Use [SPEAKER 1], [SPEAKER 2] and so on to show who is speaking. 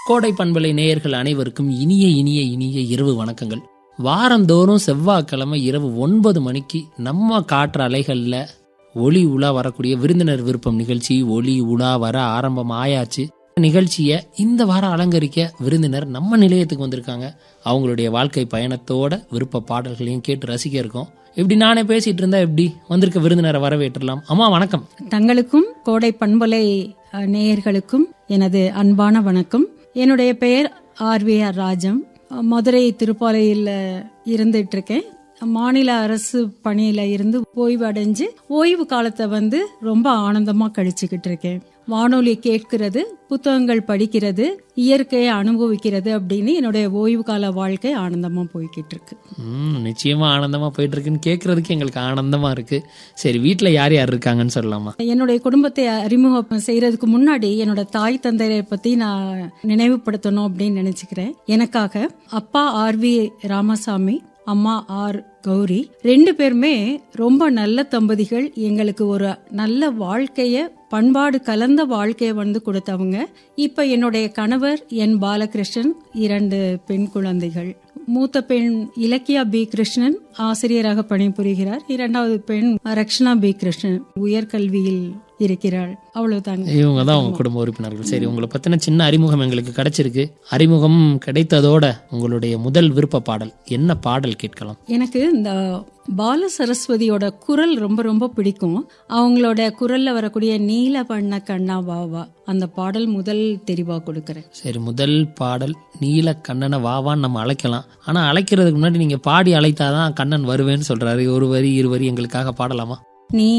[SPEAKER 1] கோடை பண்பலை நேயர்கள் அனைவருக்கும் இனிய இனிய இனிய இரவு வணக்கங்கள் வாரந்தோறும் செவ்வாய்க்கிழமை இரவு ஒன்பது மணிக்கு நம்ம காற்று அலைகள்ல ஒளி உலா வரக்கூடிய விருந்தினர் விருப்பம் நிகழ்ச்சி ஒளி உலா வர ஆரம்பம் ஆயாச்சு நிகழ்ச்சியை இந்த வாரம் அலங்கரிக்க விருந்தினர் நம்ம நிலையத்துக்கு வந்திருக்காங்க அவங்களுடைய வாழ்க்கை பயணத்தோட விருப்ப பாடல்களையும் கேட்டு ரசிக்க இருக்கோம் இப்படி நானே பேசிட்டு இருந்தா எப்படி வந்திருக்க விருந்தினரை வரவேற்றலாம் அம்மா வணக்கம்
[SPEAKER 2] தங்களுக்கும் கோடை பண்பலை அஹ், நேயர்களுக்கும் எனது அன்பான வணக்கம் என்னுடைய பெயர் ஆர்விஆர் ராஜம் அஹ், மதுரை திருப்பாலையில் இருந்துட்டு இருக்கேன் மாநில அரசு பணியில இருந்து ஓய்வு அடைஞ்சு ஓய்வு காலத்தை வந்து ரொம்ப ஆனந்தமா கழிச்சுக்கிட்டு இருக்கேன் வானொலி கேட்கிறது புத்தகங்கள் படிக்கிறது இயற்கையை அனுபவிக்கிறது அப்படின்னு என்னுடைய ஓய்வு கால வாழ்க்கை ஆனந்தமா போய்கிட்டு இருக்கு
[SPEAKER 1] ம் நிச்சயமா ஆனந்தமா போயிட்டு இருக்குன்னு கேட்கறதுக்கு எங்களுக்கு ஆனந்தமா இருக்கு சரி வீட்ல யார் யார் இருக்காங்கன்னு சொல்லலாமா
[SPEAKER 2] என்னுடைய குடும்பத்தை அறிமுகம் செய்யறதுக்கு முன்னாடி என்னோட தாய் தந்தையரை பத்தி நான் நினைவுபடுத்தணும் அப்படின்னு நினைச்சுக்கிறேன் எனக்காக அப்பா ஆர் வி ராமசாமி அம்மா ஆர் கௌரி ரெண்டு பேருமே ரொம்ப நல்ல தம்பதிகள் எங்களுக்கு ஒரு நல்ல வாழ்க்கைய பண்பாடு கலந்த வாழ்க்கைய வந்து கொடுத்தவங்க இப்ப என்னுடைய கணவர் என் பாலகிருஷ்ணன் இரண்டு பெண் குழந்தைகள் மூத்த பெண் இலக்கியா பி கிருஷ்ணன் ஆசிரியராக பணிபுரிகிறார் இரண்டாவது பெண் ரக்ஷனா பி கிருஷ்ணன் உயர்கல்வியில் இருக்கிறாள் அவ்வளவுதாங்க
[SPEAKER 1] இவங்க தான் உங்க குடும்ப உறுப்பினர்கள் சரி உங்களை பத்தின சின்ன அறிமுகம் எங்களுக்கு கிடைச்சிருக்கு அறிமுகம் கிடைத்ததோட உங்களுடைய முதல் விருப்ப பாடல் என்ன பாடல் கேட்கலாம்
[SPEAKER 2] எனக்கு இந்த பால சரஸ்வதியோட குரல் ரொம்ப ரொம்ப பிடிக்கும் அவங்களோட குரல்ல வரக்கூடிய நீல வண்ண கண்ணா வா வா அந்த பாடல் முதல் தெரிவா கொடுக்கறேன்
[SPEAKER 1] சரி முதல் பாடல் நீல கண்ணனை வாவான்னு நம்ம அழைக்கலாம் ஆனா அழைக்கிறதுக்கு முன்னாடி நீங்க பாடி அழைத்தாதான் கண்ணன் வருவேன்னு சொல்றாரு ஒரு வரி இரு வரி எங்களுக்காக பாடலாமா
[SPEAKER 2] நீ